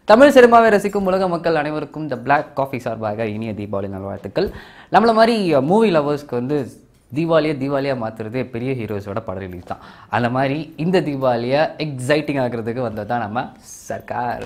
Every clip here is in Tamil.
தமிழ் சினிமாவை ரசிக்கும் உலக மக்கள் அனைவருக்கும் இந்த Black காஃபி சார்பாக இனிய தீபாவளி நல்வாழ்த்துக்கள் நம்மள மாதிரி மூவி லவர்ஸ்க்கு வந்து தீபாவளியை தீபாவளியாக மாற்றுறதே பெரிய ஹீரோஸோட படம் ரிலீஸ் தான் அந்த மாதிரி இந்த தீபாவளியை எக்ஸைட்டிங் ஆகுறதுக்கு வந்தது தான் நம்ம சர்க்கார்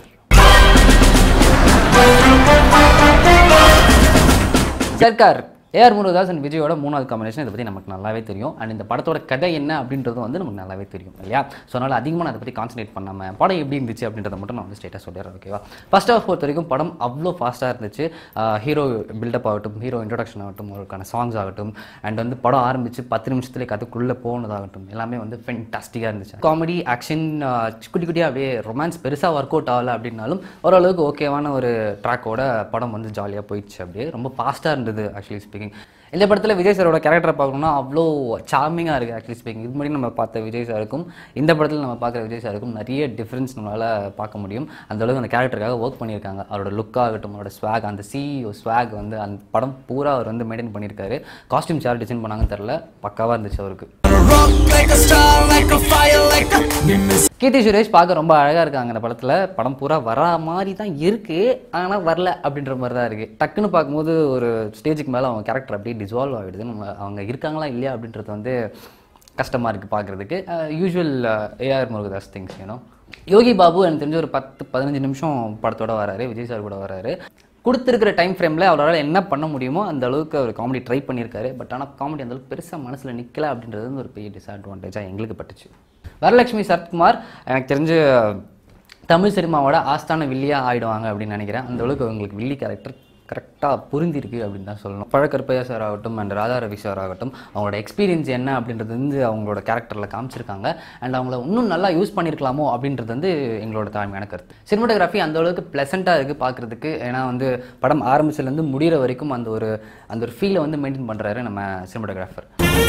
சர்க்கார் ஏஆர் முருகதாஸ் அண்ட் விஜயோட மூணாவது காம்பினேஷன் இதை பற்றி நமக்கு நல்லாவே தெரியும் அண்ட் இந்த படத்தோட கதை என்ன அப்படின்றதும் வந்து நமக்கு நல்லாவே தெரியும் இல்லையா ஸோ அதனால் அதிகமாக நான் அதை பற்றி கான்சன்ட்ரேட் பண்ணாமல் படம் எப்படி இருந்துச்சு அப்படின்றத மட்டும் நான் வந்து ஸ்டேட்டாக சொல்லிடுறேன் ஓகேவா ஃபர்ஸ்ட் ஆஃப் பொறுத்த வரைக்கும் படம் அவ்வளோ ஃபாஸ்ட்டாக இருந்துச்சு ஹீரோ பில்டப் ஆகட்டும் ஹீரோ இன்ட்ரடக்ஷன் ஆகட்டும் ஒருக்கான சாங்ஸ் ஆகட்டும் அண்ட் வந்து படம் ஆரம்பிச்சு பத்து நிமிஷத்துலேயே கதைக்குள்ளே போனதாகட்டும் எல்லாமே வந்து ஃபென்டாஸ்டிக்காக இருந்துச்சு காமெடி ஆக்ஷன் குட்டி குட்டியாக அப்படியே ரொமான்ஸ் பெருசாக ஒர்க் அவுட் ஆகலை அப்படின்னாலும் ஓரளவுக்கு ஓகேவான ஒரு ட்ராக்கோட படம் வந்து ஜாலியாக போயிடுச்சு அப்படியே ரொம்ப ஃபாஸ்ட்டாக இருந்தது ஆக்சுவலி ஸ்பீக்கிங் இந்த படத்தில் விஜய் சாரோட கேரக்டரை பார்க்கணும்னா அவ்வளோ சார்மிங்காக இருக்குது ஆக்சுவலி ஸ்பீக்கிங் இது மாதிரி நம்ம பார்த்த விஜய் சாருக்கும் இந்த படத்தில் நம்ம பார்க்குற விஜய் சாருக்கும் நிறைய டிஃப்ரென்ஸ் நம்மளால் பார்க்க முடியும் அந்த அளவுக்கு அந்த கேரக்டருக்காக ஒர்க் பண்ணியிருக்காங்க அவரோட லுக்காகட்டும் அவரோட ஸ்வாக் அந்த சிஇஓ ஸ்வாக் வந்து அந்த படம் பூரா அவர் வந்து மெயின்டைன் பண்ணியிருக்காரு காஸ்டியூம் யார் டிசைன் பண்ணாங்கன்னு தெரில பக்காவாக இருந்துச்சு அவருக்கு Rock like a star, like a fire, like a miss. கீர்த்தி சுரேஷ் பார்க்க ரொம்ப அழகாக இருக்காங்க இந்த படத்தில் படம் பூரா வரா மாதிரி தான் இருக்குது ஆனால் வரல அப்படின்ற மாதிரி தான் இருக்குது டக்குன்னு பார்க்கும்போது ஒரு ஸ்டேஜுக்கு மேலே அவங்க கேரக்டர் அப்படியே டிசால்வ் ஆகிடுது நம்ம அவங்க இருக்காங்களா இல்லையா அப்படின்றது வந்து கஷ்டமாக இருக்குது பார்க்குறதுக்கு யூஸ்வல் ஏஆர் முருகதாஸ் திங்ஸ் ஏனோ யோகி பாபு எனக்கு தெரிஞ்ச ஒரு பத்து பதினஞ்சு நிமிஷம் படத்தோட வராரு விஜய் சார் கூட வராரு கொடுத்துருக்கிற டைம் ஃப்ரேமில் அவரால் என்ன பண்ண முடியுமோ அந்த அளவுக்கு அவர் காமெடி ட்ரை பண்ணியிருக்காரு பட் ஆனால் காமெடி அந்த அளவுக்கு பெருசாக மனசில் நிற்கல அப்படின்றது வந்து ஒரு பெரிய டிஸ்அட்வான்டேஜாக எங்களுக்கு பட்டுச்சு வரலட்சுமி சரத்குமார் எனக்கு தெரிஞ்சு தமிழ் சினிமாவோட ஆஸ்தான வில்லியாக ஆயிடுவாங்க அப்படின்னு நினைக்கிறேன் அந்த அளவுக்கு அவங்களுக்கு வில்லி கேரக்டர் கரெக்டாக புரிந்திருக்கு அப்படின்னு தான் சொல்லணும் பழக்கற்பையா சார் ஆகட்டும் அண்ட் ராதா ரவி சார் ஆகட்டும் அவங்களோட எக்ஸ்பீரியன்ஸ் என்ன அப்படின்றது வந்து அவங்களோட கேரக்டரில் காமிச்சிருக்காங்க அண்ட் அவங்கள இன்னும் நல்லா யூஸ் பண்ணியிருக்கலாமோ அப்படின்றது வந்து எங்களோட தாழ்மையான கருத்து சினிமாட்டோகிராஃபி அந்த அளவுக்கு ப்ளசண்ட்டாக இருக்குது பார்க்குறதுக்கு ஏன்னா வந்து படம் ஆரம்பிச்சதுலேருந்து முடிகிற வரைக்கும் அந்த ஒரு அந்த ஒரு ஃபீலை வந்து மெயின்டைன் பண்ணுறாரு நம்ம சினிமாட்டோகிராஃபர்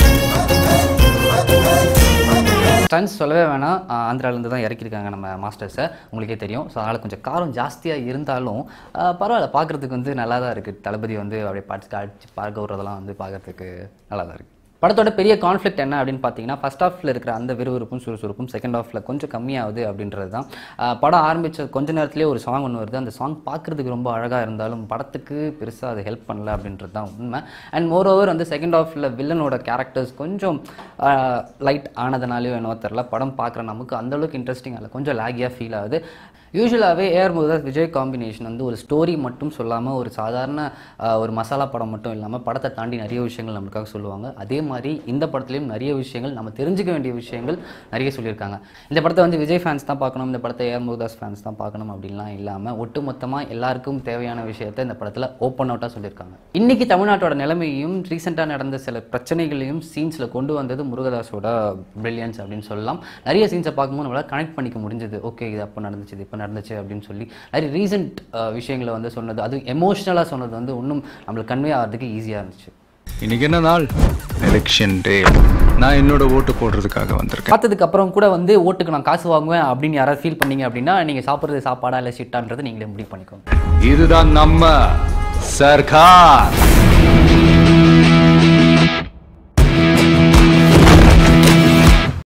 ஸ்டன்ஸ் சொல்லவே வேணாம் ஆஹ் ஆந்திராலேருந்து தான் இறக்கியிருக்காங்க நம்ம மாஸ்டர்ஸை உங்களுக்கே தெரியும் ஸோ அதனால் கொஞ்சம் காரம் ஜாஸ்தியாக இருந்தாலும் ஆஹ் பரவாயில்ல பார்க்குறதுக்கு வந்து நல்லா தான் இருக்குது தளபதி வந்து அப்படியே பாட்டு அடிச்சு பார்க்க விட்றதெல்லாம் வந்து பார்க்குறதுக்கு நல்லா தான் இருக்குது படத்தோட பெரிய கான்ஃப்ளிக்ட் என்ன அப்படின்னு பார்த்தீங்கன்னா ஃபர்ஸ்ட் ஹாஃபில் இருக்கிற அந்த விறுவிறுப்பும் சுறுசுறுப்பும் செகண்ட் ஹாஃபில் கொஞ்சம் கம்மியாகுது அப்படின்றது தான் ஆஹ் படம் ஆரம்பித்த கொஞ்ச நேரத்துலேயே ஒரு சாங் ஒன்று வருது அந்த சாங் பார்க்குறதுக்கு ரொம்ப அழகாக இருந்தாலும் படத்துக்கு பெருசாக அது ஹெல்ப் பண்ணல அப்படின்றது தான் உண்மை அண்ட் மோர் ஓவர் வந்து செகண்ட் ஹாஃபில் வில்லனோட கேரக்டர்ஸ் கொஞ்சம் லைட் ஆனதுனாலையோ என்னவோ தெரில படம் பார்க்குற நமக்கு அந்தளவுக்கு இன்ட்ரெஸ்டிங் இல்லை கொஞ்சம் லேகியாக ஃபீல் ஆகுது யூஸ்வலாகவே ஏஆர் முருகதாஸ் விஜய் காம்பினேஷன் வந்து ஒரு ஸ்டோரி மட்டும் சொல்லாமல் ஒரு சாதாரண ஆஹ், ஒரு மசாலா படம் மட்டும் இல்லாமல் படத்தை தாண்டி நிறைய விஷயங்கள் நம்மளுக்காக சொல்லுவாங்க அதே மாதிரி இந்த படத்துலையும் நிறைய விஷயங்கள் நம்ம தெரிஞ்சுக்க வேண்டிய விஷயங்கள் நிறைய சொல்லியிருக்காங்க இந்த படத்தை வந்து விஜய் ஃபேன்ஸ் தான் பார்க்கணும் இந்த படத்தை ஏஆர் முருகதாஸ் ஃபேன்ஸ் தான் பார்க்கணும் அப்படின்லாம் இல்லாமல் ஒட்டுமொத்தமாக எல்லாருக்கும் தேவையான விஷயத்தை இந்த படத்தில் ஓப்பன் அவுட்டாக சொல்லியிருக்காங்க இன்னைக்கு தமிழ்நாட்டோட நிலைமையும் ரீசெண்டாக நடந்த சில பிரச்சனைகளையும் சீன்ஸில் கொண்டு வந்தது முருகதாஸோட பிரில்லியன்ஸ் அப்படின்னு சொல்லலாம் நிறைய சீன்ஸை பார்க்கும்போது நம்மளால் கனெக்ட் பண்ணிக்க முடிஞ்சது ஓகே இது அப்போ நடந்துச்சு இது இப்போ நடந்துச்சு அப்படின்னு சொல்லி நிறைய ரீசெண்ட் விஷயங்களை வந்து சொன்னது அது எமோஷ்னலாக சொன்னது வந்து இன்னும் நம்மளுக்கு கன்வே ஆகிறதுக்கு ஈஸியாக இருந்துச்சு இன்னைக்கு என்ன நாள் எலெக்ஷன் டே நான் என்னோட ஓட்டு போடுறதுக்காக வந்திருக்கேன் பார்த்ததுக்கு அப்புறம் கூட வந்து ஓட்டுக்கு நான் காசு வாங்குவேன் அப்படின்னு யாராவது ஃபீல் பண்ணீங்க அப்படின்னா நீங்கள் சாப்பிட்றது சாப்பாடா இல்லை ஷிட்டான்றது நீங்களே முடிவு பண்ணிக்கோங்க இதுதான் நம்ம சர்க்கார்